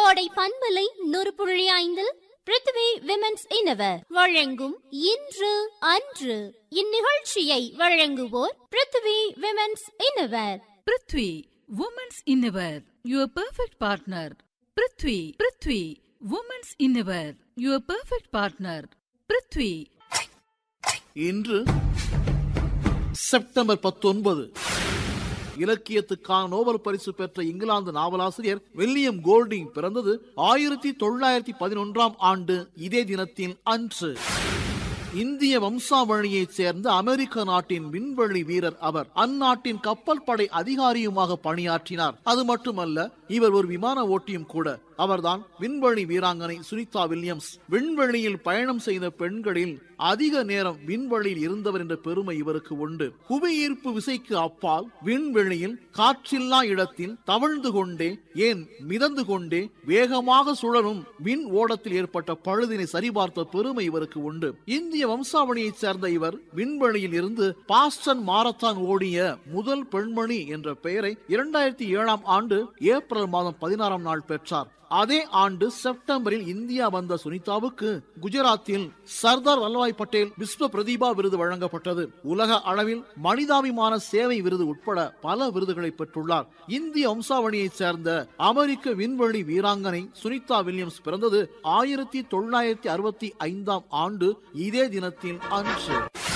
கோடை பண்பலை நூறு புள்ளி ஐந்தில் பிருத்வி விமென்ஸ் இனவர் வழங்கும் இன்று அன்று இந்நிகழ்ச்சியை வழங்குவோர் Prithvi women's innerwear Prithvi women's innerwear your perfect partner Prithvi Prithvi women's innerwear your perfect partner Prithvi இன்று செப்டம்பர் பத்தொன்பது இலக்கியத்துக்கான நோபல் பரிசு பெற்ற இங்கிலாந்து நாவலாசிரியர் வில்லியம் கோல்டிங் பிறந்தது ஆயிரத்தி தொள்ளாயிரத்தி பதினொன்றாம் ஆண்டு இதே தினத்தின் அன்று இந்திய வம்சாவழியைச் சேர்ந்த அமெரிக்க நாட்டின் விண்வெளி வீரர் அவர் அந்நாட்டின் கப்பல் படை அதிகாரியுமாக பணியாற்றினார் அது மட்டுமல்ல இவர் ஒரு விமான ஓட்டியும் கூட அவர்தான் விண்வெளி வீராங்கனை சுனிதா வில்லியம்ஸ் விண்வெளியில் பயணம் செய்த பெண்களில் அதிக நேரம் விண்வெளியில் இருந்தவர் என்ற பெருமை இவருக்கு உண்டு புவியீர்ப்பு விசைக்கு அப்பால் விண்வெளியில் காற்றில்லா இடத்தில் தவழ்ந்து கொண்டே ஏன் மிதந்து கொண்டே வேகமாக சுழலும் விண் ஓடத்தில் ஏற்பட்ட பழுதினை சரிபார்த்த பெருமை இவருக்கு உண்டு இந்திய வம்சாவளியைச் சேர்ந்த இவர் விண்வெளியில் இருந்து பாஸ்டன் மாரத்தான் ஓடிய முதல் பெண்மணி என்ற பெயரை இரண்டாயிரத்தி ஏழாம் ஆண்டு ஏப்ரல் மாதம் பதினாறாம் நாள் பெற்றார் அதே ஆண்டு செப்டம்பரில் இந்தியா வந்த சுனிதாவுக்கு குஜராத்தில் சர்தார் வல்லபாய் பட்டேல் விஸ்வ பிரதிபா விருது வழங்கப்பட்டது உலக அளவில் மனிதாபிமான சேவை விருது உட்பட பல விருதுகளை பெற்றுள்ளார் இந்திய வம்சாவளியைச் சேர்ந்த அமெரிக்க விண்வெளி வீராங்கனை சுனிதா வில்லியம்ஸ் பிறந்தது ஆயிரத்தி தொள்ளாயிரத்தி அறுபத்தி ஐந்தாம் ஆண்டு இதே தினத்தில் அன்று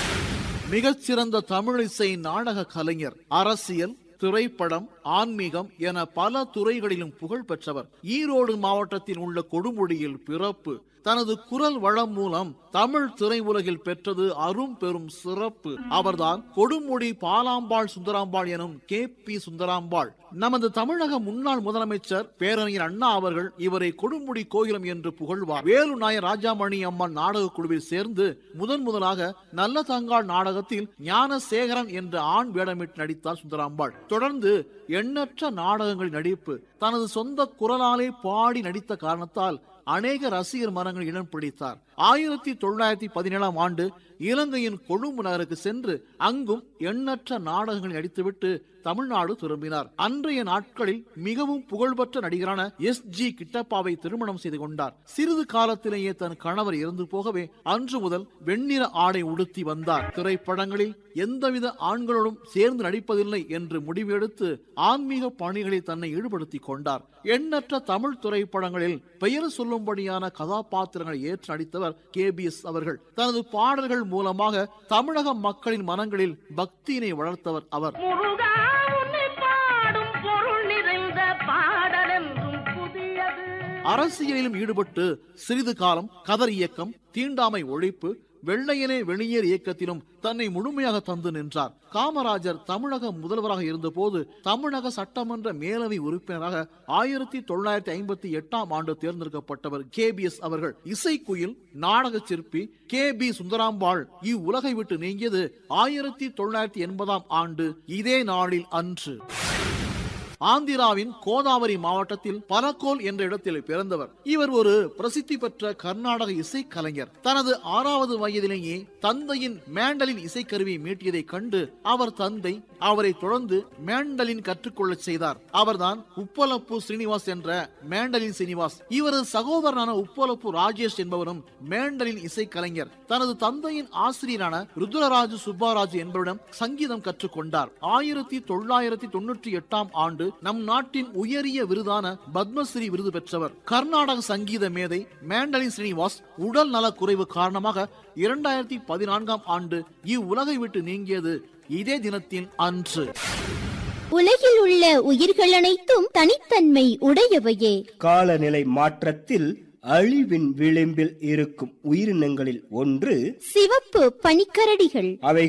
மிகச்சிறந்த தமிழிசை நாடக கலைஞர் அரசியல் திரைப்படம் ஆன்மீகம் என பல துறைகளிலும் புகழ் பெற்றவர் ஈரோடு மாவட்டத்தில் உள்ள கொடுமுடியில் பிறப்பு தனது குரல் வளம் மூலம் தமிழ் திரையுலகில் பெற்றது அரும் பெரும் சிறப்பு அவர்தான் கொடுமுடி பாலாம்பாள் சுந்தராம்பாள் எனும் கே பி சுந்தராம்பாள் நமது தமிழக முன்னாள் முதலமைச்சர் பேரறிஞர் அண்ணா அவர்கள் இவரை கொடுமுடி கோயிலம் என்று புகழ்வார் வேலு நாயர் ராஜாமணி அம்மன் நாடக குழுவில் சேர்ந்து முதன் முதலாக நல்ல தங்காள் நாடகத்தில் ஞானசேகரன் என்ற ஆண் வேடமிட்டு நடித்தார் சுந்தராம்பாள் தொடர்ந்து எண்ணற்ற நாடகங்களில் நடிப்பு தனது சொந்த குரலாலே பாடி நடித்த காரணத்தால் அநேக ரசிகர் மரங்கள் இடம் பிடித்தார் ஆயிரத்தி தொள்ளாயிரத்தி பதினேழாம் ஆண்டு இலங்கையின் கொழும்பு நகருக்கு சென்று அங்கும் எண்ணற்ற நாடகங்களை நடித்துவிட்டு தமிழ்நாடு திரும்பினார் அன்றைய நாட்களில் மிகவும் புகழ்பெற்ற நடிகரான எஸ் ஜி கிட்டப்பாவை திருமணம் செய்து கொண்டார் சிறிது காலத்திலேயே தன் கணவர் இறந்து போகவே அன்று முதல் வெண்ணிற ஆடை உடுத்தி வந்தார் திரைப்படங்களில் எந்தவித ஆண்களோடும் சேர்ந்து நடிப்பதில்லை என்று முடிவெடுத்து ஆன்மீக பணிகளில் தன்னை ஈடுபடுத்திக் கொண்டார் எண்ணற்ற தமிழ் திரைப்படங்களில் பெயர் சொல்லும்படியான கதாபாத்திரங்களை ஏற்று நடித்தவர் கே பி எஸ் அவர்கள் தனது பாடல்கள் மூலமாக தமிழக மக்களின் மனங்களில் பக்தியினை வளர்த்தவர் அவர் முருகா உன்னை பாடும் பொருள் நிறைந்த பாடலென்றும் புதியது அரசியலிலும் ஈடுபட்டு சிறிது காலம் கதர் இயக்கம் தீண்டாமை ஒழிப்பு வெள்ளையனே வெளியேறு இயக்கத்திலும் தன்னை முழுமையாக தந்து நின்றார் காமராஜர் தமிழக முதல்வராக இருந்தபோது தமிழக சட்டமன்ற மேலவை உறுப்பினராக ஆயிரத்தி தொள்ளாயிரத்தி ஐம்பத்தி எட்டாம் ஆண்டு தேர்ந்தெடுக்கப்பட்டவர் கே பி எஸ் அவர்கள் இசைக்குயில் நாடக சிற்பி கே பி சுந்தராம்பாள் இவ்வுலகை விட்டு நீங்கியது ஆயிரத்தி தொள்ளாயிரத்தி எண்பதாம் ஆண்டு இதே நாளில் அன்று ஆந்திராவின் கோதாவரி மாவட்டத்தில் பலக்கோல் என்ற இடத்தில் பிறந்தவர் இவர் ஒரு பிரசித்தி பெற்ற கர்நாடக இசைக்கலைஞர் தனது ஆறாவது வயதிலேயே தந்தையின் மேண்டலின் இசைக்கருவியை மீட்டியதைக் கண்டு அவர் தந்தை அவரை தொடர்ந்து மேண்டலின் கற்றுக்கொள்ளச் செய்தார் அவர்தான் உப்பலப்பு ஸ்ரீனிவாஸ் என்ற மேண்டலின் சீனிவாஸ் இவரது சகோதரனான உப்பலப்பு ராஜேஷ் என்பவரும் மேண்டலின் இசைக்கலைஞர் தனது தந்தையின் ஆசிரியரான ருத்ரராஜு சுப்பாராஜு என்பவரிடம் சங்கீதம் கற்றுக்கொண்டார் ஆயிரத்தி தொள்ளாயிரத்தி தொண்ணூற்றி எட்டாம் ஆண்டு நம் நாட்டின் உயரிய விருதான பத்மஸ்ரீ விருது பெற்றவர் கர்நாடக சங்கீத மேதை மேண்டலின் ஸ்ரீனிவாஸ் உடல் நல குறைவு காரணமாக இரண்டாயிரத்தி பதினான்காம் ஆண்டு இவ்வுலகை விட்டு நீங்கியது இதே தினத்தின் அன்று உலகில் உள்ள உயிர்கள் அனைத்தும் தனித்தன்மை உடையவையே காலநிலை மாற்றத்தில் அழிவின் விளிம்பில் இருக்கும் உயிரினங்களில் ஒன்று சிவப்பு பனிக்கரடிகள் அவை